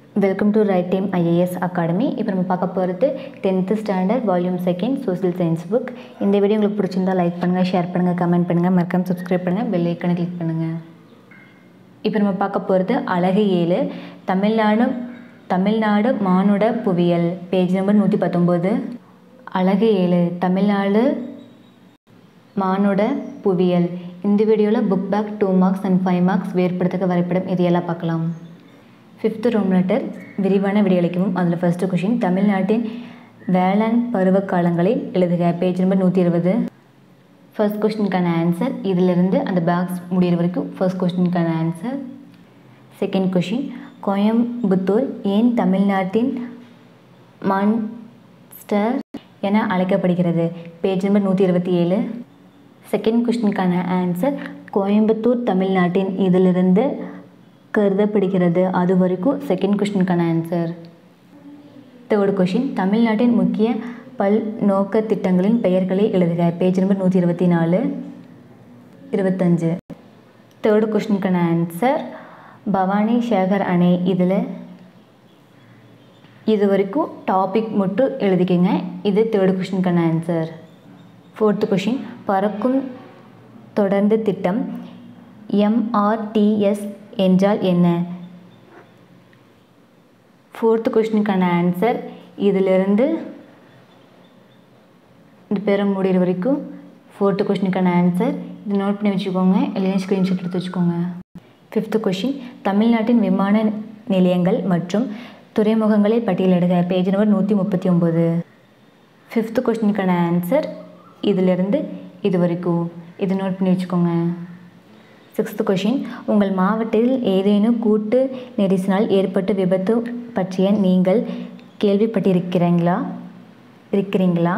welcome to right time IAS academy இப்போ நம்ம பார்க்க போகிறது tenth standard volume second social science book இந்த வீடியோ உங்களுக்கு பிடிச்சிருந்தா லைக் பண்ணுங்கள் ஷேர் பண்ணுங்கள் கமெண்ட் பண்ணுங்கள் மறக்காம சப்ஸ்கிரைப் பண்ணுங்கள் பெல் ஐக்கனை கிளிக் பண்ணுங்கள் இப்போ நம்ம பார்க்க போகிறது அழகு ஏழு தமிழ்நாடு தமிழ்நாடு மானுட புவியியல் பேஜ் நம்பர் நூற்றி பத்தொம்போது அழகு ஏழு தமிழ்நாடு மானுட புவியியல் இந்த வீடியோவில் book back two marks and five marks வேறுபடுத்தக்க வரைபடம் இதையெல்லாம் பார்க்கலாம் ஃபிஃப்த்து ரோம் லெட்டர் விரிவான விடையளிக்கவும் அதில் ஃபஸ்ட்டு கொஷின் தமிழ்நாட்டின் வேளாண் பருவ காலங்களில் எழுதுக பேஜ் நம்பர் நூற்றி இருபது ஃபர்ஸ்ட் கொஸ்டினுக்கான ஆன்சர் இதிலிருந்து அந்த பாக்ஸ் முடிகிற வரைக்கும் ஃபர்ஸ்ட் கொஸ்டினுக்கான ஆன்சர் செகண்ட் கொஷின் கோயம்புத்தூர் ஏன் தமிழ்நாட்டின் மான்ஸ்டர் என அழைக்கப்படுகிறது பேஜ் நம்பர் நூற்றி இருபத்தி ஏழு செகண்ட் கொஸ்டினுக்கான ஆன்சர் கோயம்புத்தூர் தமிழ்நாட்டின் இதிலிருந்து கருதப்படுகிறது அது வரைக்கும் செகண்ட் கொஸ்டினுக்கான ஆன்சர் தேர்ட் கொஷின் தமிழ்நாட்டின் முக்கிய பல் நோக்க திட்டங்களின் பெயர்களை எழுதுக பேஜ் நம்பர் நூற்றி இருபத்தி நாலு இருபத்தஞ்சு தேர்டு கொஷினுக்கான ஆன்சர் பவானி சேகர் அணை இதில் இது வரைக்கும் டாபிக் மட்டும் எழுதிக்கங்க இது தேர்டு கொஷினுக்கான ஆன்சர் ஃபோர்த்து கொஷின் பறக்கும் தொடர்ந்து திட்டம் எம்ஆர்டிஎஸ் என்றால் என்ன ஃபோர்த்து கொஷினுக்கான ஆன்சர் இதிலிருந்து இந்த பேரம் முடிகிற வரைக்கும் ஃபோர்த்து கொஷினுக்கான ஆன்சர் இது நோட் பண்ணி வச்சுக்கோங்க இல்லைன்னா ஸ்க்ரீன்ஷாட் எடுத்து வச்சுக்கோங்க ஃபிஃப்த்து கொஷின் தமிழ்நாட்டின் விமான நிலையங்கள் மற்றும் துறைமுகங்களை பட்டியலிடுக பேஜ் நம்பர் நூற்றி முப்பத்தி ஒம்பது ஃபிஃப்த்து கொஷினுக்கான ஆன்சர் இதிலிருந்து இது வரைக்கும் இது நோட் பண்ணி வச்சுக்கோங்க சிக்ஸ்த்து கொஷின் உங்கள் மாவட்டத்தில் ஏதேனும் கூட்டு நெரிசலால் ஏற்பட்ட விபத்து பற்றிய நீங்கள் கேள்விப்பட்டிருக்கிறீங்களா இருக்கிறீங்களா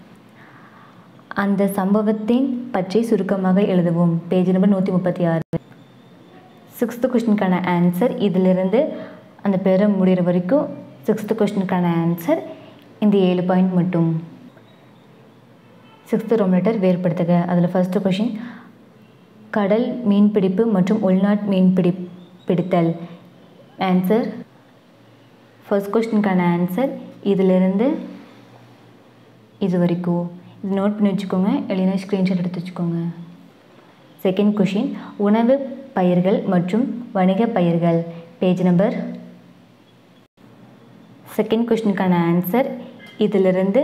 அந்த சம்பவத்தின் பற்றி சுருக்கமாக எழுதுவோம் பேஜ் நம்பர் நூற்றி முப்பத்தி ஆறு சிக்ஸ்த்து கொஷினுக்கான ஆன்சர் இதிலிருந்து அந்த பேரை முடிகிற வரைக்கும் சிக்ஸ்த்து கொஷினுக்கான ஆன்சர் இந்த ஏழு பாயிண்ட் மட்டும் சிக்ஸ்த்து ரோம் லெட்டர் வேறுபடுத்துக அதில் ஃபஸ்ட்டு கொஷின் கடல் மீன்பிடிப்பு மற்றும் உள்நாட்டு மீன்பிடி பிடித்தல் ஆன்சர் ஃபர்ஸ்ட் கொஸ்டினுக்கான ஆன்சர் இதிலிருந்து இது வரைக்கும் இது நோட் பண்ணி வச்சுக்கோங்க இல்லைன்னா ஸ்க்ரீன்ஷாட் எடுத்து வச்சுக்கோங்க செகண்ட் கொஷின் உணவு பயிர்கள் மற்றும் வணிக பயிர்கள் பேஜ் நம்பர் செகண்ட் கொஷினுக்கான ஆன்சர் இதிலிருந்து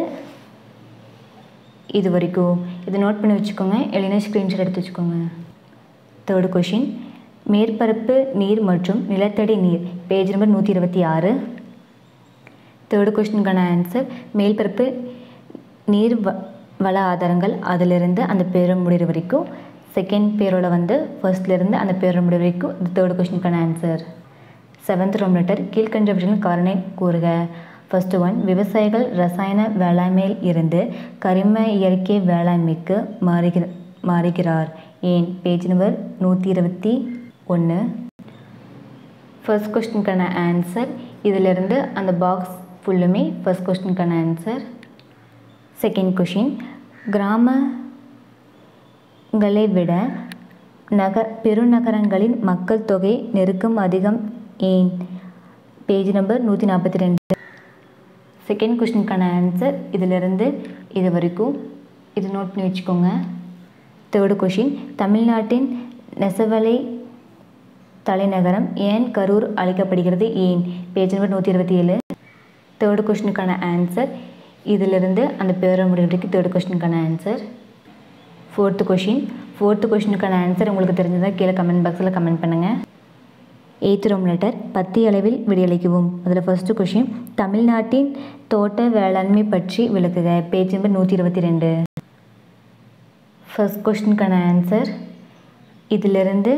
இது வரைக்கும் இது நோட் பண்ணி வச்சுக்கோங்க இல்லைன்னா ஸ்க்ரீன்ஷாட் எடுத்து வச்சுக்கோங்க தேர்டு கொஷின் மேற்பரப்பு நீர் மற்றும் நிலத்தடி நீர் பேஜ் நம்பர் நூற்றி இருபத்தி ஆறு தேர்டு கொஷினுக்கான ஆன்சர் மேல்பரப்பு நீர் வ வள ஆதாரங்கள் அதிலிருந்து அந்த பேரை முடிகிற வரைக்கும் செகண்ட் பேரோட வந்து ஃபர்ஸ்ட்லேருந்து அந்த பேரை முடிகிற வரைக்கும் இது தேர்டு கொஷினுக்கான ஆன்சர் செவன்த் ரோம் லெட்டர் கீழ்கண்ட விஷயங்கள் காரணை கூறுக ஃபஸ்ட்டு ஒன் விவசாயிகள் ரசாயன வேளாண்மையில் இருந்து கரிம இயற்கை வேளாண்மைக்கு மாறுகிற மாறுகிறார் ஏன் பேஜ் நம்பர் நூற்றி இருபத்தி ஒன்று ஃபர்ஸ்ட் கொஸ்டினுக்கான ஆன்சர் இதிலிருந்து அந்த பாக்ஸ் ஃபுல்லுமே ஃபர்ஸ்ட் கொஸ்டினுக்கான ஆன்சர் செகண்ட் கொஷின் கிராமங்களை விட நக பெருநகரங்களின் மக்கள் தொகை நெருக்கம் அதிகம் ஏன் பேஜ் நம்பர் நூற்றி நாற்பத்தி ரெண்டு செகண்ட் கொஷினுக்கான ஆன்சர் இதிலிருந்து இது வரைக்கும் இது நோட் பண்ணி வச்சுக்கோங்க தேர்டு கொஷின் தமிழ்நாட்டின் நெசவலை தலைநகரம் ஏன் கரூர் அழைக்கப்படுகிறது ஏன் பேஜ் நம்பர் நூற்றி இருபத்தி ஏழு தேர்டு கொஷினுக்கான ஆன்சர் இதிலிருந்து அந்த பேரை முடிவுக்கு தேர்டு கொஷினுக்கான ஆன்சர் ஃபோர்த்து கொஷின் ஃபோர்த்து கொஷினுக்கான ஆன்சர் உங்களுக்கு தெரிஞ்சதாக கீழே கமெண்ட் பாக்ஸில் கமெண்ட் பண்ணுங்கள் எய்த் ரோம் லெட்டர் பத்தி அளவில் விடியளிக்கவும் அதில் ஃபஸ்ட்டு கொஷின் தமிழ்நாட்டின் தோட்ட வேளாண்மை பற்றி விளக்குக பேஜ் நம்பர் நூற்றி இருபத்தி ரெண்டு ஃபஸ்ட் கொஸ்டினுக்கான ஆன்சர் இதிலிருந்து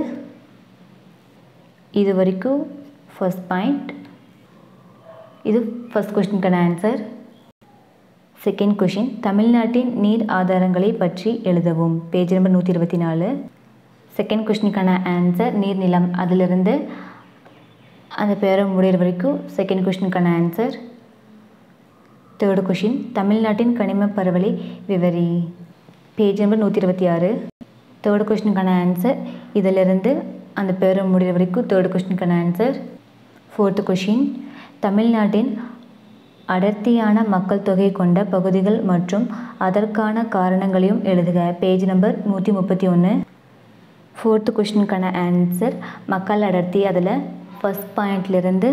இது வரைக்கும் ஃபர்ஸ்ட் பாயிண்ட் இது ஃபஸ்ட் கொஸ்டினுக்கான ஆன்சர் செகண்ட் கொஷின் தமிழ்நாட்டின் நீர் ஆதாரங்களை பற்றி எழுதவும் பேஜ் நம்பர் நூற்றி இருபத்தி நாலு செகண்ட் கொஷினுக்கான ஆன்சர் நீர்நிலம் அதிலிருந்து அந்த பேரை முடிகிற வரைக்கும் செகண்ட் கொஷினுக்கான ஆன்சர் தேர்டு கொஷின் தமிழ்நாட்டின் கனிம பரவலை விவரி பேஜ் நம்பர் நூற்றி இருபத்தி ஆறு தேர்டு கொஸ்டினுக்கான ஆன்சர் இதிலிருந்து அந்த பேரை முடிகிற வரைக்கும் தேர்டு கொஸ்டினுக்கான ஆன்சர் ஃபோர்த்து கொஷின் தமிழ்நாட்டின் அடர்த்தியான மக்கள் தொகை கொண்ட பகுதிகள் மற்றும் அதற்கான காரணங்களையும் எழுதுக பேஜ் நம்பர் நூற்றி முப்பத்தி ஒன்று ஃபோர்த்து கொஷினுக்கான ஆன்சர் மக்கள் அடர்த்தி அதில் ஃபஸ்ட் பாயிண்ட்லேருந்து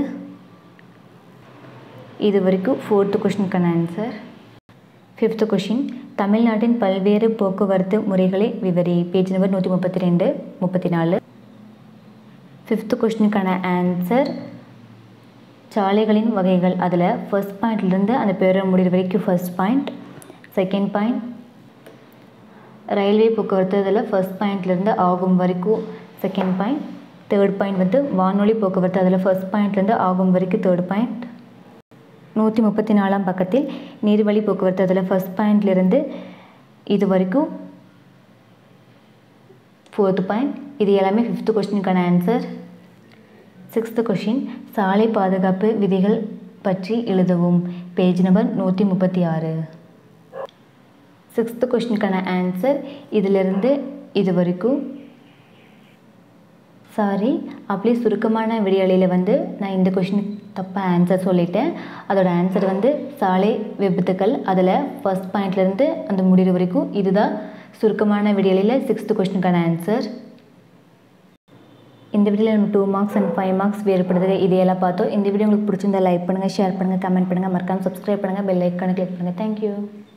இது வரைக்கும் ஃபோர்த்து கொஷினுக்கான ஆன்சர் ஃபிஃப்த்து கொஷின் தமிழ்நாட்டின் பல்வேறு போக்குவரத்து முறைகளை விவரி பேஜ் நம்பர் நூற்றி முப்பத்தி ரெண்டு முப்பத்தி நாலு ஃபிஃப்த்து கொஷினுக்கான ஆன்சர் சாலைகளின் வகைகள் அதில் ஃபர்ஸ்ட் பாயிண்ட்லேருந்து அந்த பேரை முடிகிற வரைக்கும் first point second point railway போக்குவரத்து அதில் ஃபர்ஸ்ட் பாயிண்ட்லேருந்து ஆகும் வரைக்கும் செகண்ட் பாயிண்ட் தேர்ட் பாயிண்ட் வந்து வானொலி போக்குவரத்து அதில் ஃபர்ஸ்ட் பாயிண்ட்லேருந்து ஆகும் வரைக்கும் தேர்ட் பாயிண்ட் நூற்றி முப்பத்தி நாலாம் பக்கத்தில் நீர்வழி போக்குவரத்து அதில் ஃபர்ஸ்ட் பாயிண்ட்லேருந்து இது வரைக்கும் ஃபோர்த்து பாயிண்ட் இது எல்லாமே ஃபிஃப்த்து கொஸ்டினுக்கான ஆன்சர் சிக்ஸ்த்து கொஷின் சாலை பாதுகாப்பு விதிகள் பற்றி எழுதவும் பேஜ் நம்பர் நூற்றி முப்பத்தி ஆறு சிக்ஸ்த்து கொஷினுக்கான ஆன்சர் இதிலிருந்து இது வரைக்கும் சாரி அப்படியே சுருக்கமான விடியலையில் வந்து நான் இந்த கொஷினுக்கு தப்பாக ஆன்சர் சொல்லிட்டேன் அதோட ஆன்சர் வந்து சாலை விபத்துக்கள் அதில் ஃபஸ்ட் பாயிண்ட்லேருந்து அந்த முடிவு வரைக்கும் இதுதான் சுருக்கமான விடியலையில் சிக்ஸ்த்து கொஷினுக்கான ஆன்சர் இந்த வீடியோவில் நம்ம two marks and five marks வேறுபடுது இதையெல்லாம் பார்த்தோம் இந்த வீடியோ உங்களுக்கு பிடிச்சிருந்தா லைக் பண்ணுங்கள் ஷேர் பண்ணுங்கள் கமெண்ட் பண்ணுங்கள் மறக்காமல் சப்ஸ்கிரைப் பண்ணுங்கள் பெல் ஐக்கானை கிளிக் பண்ணுங்கள் தேங்க்யூ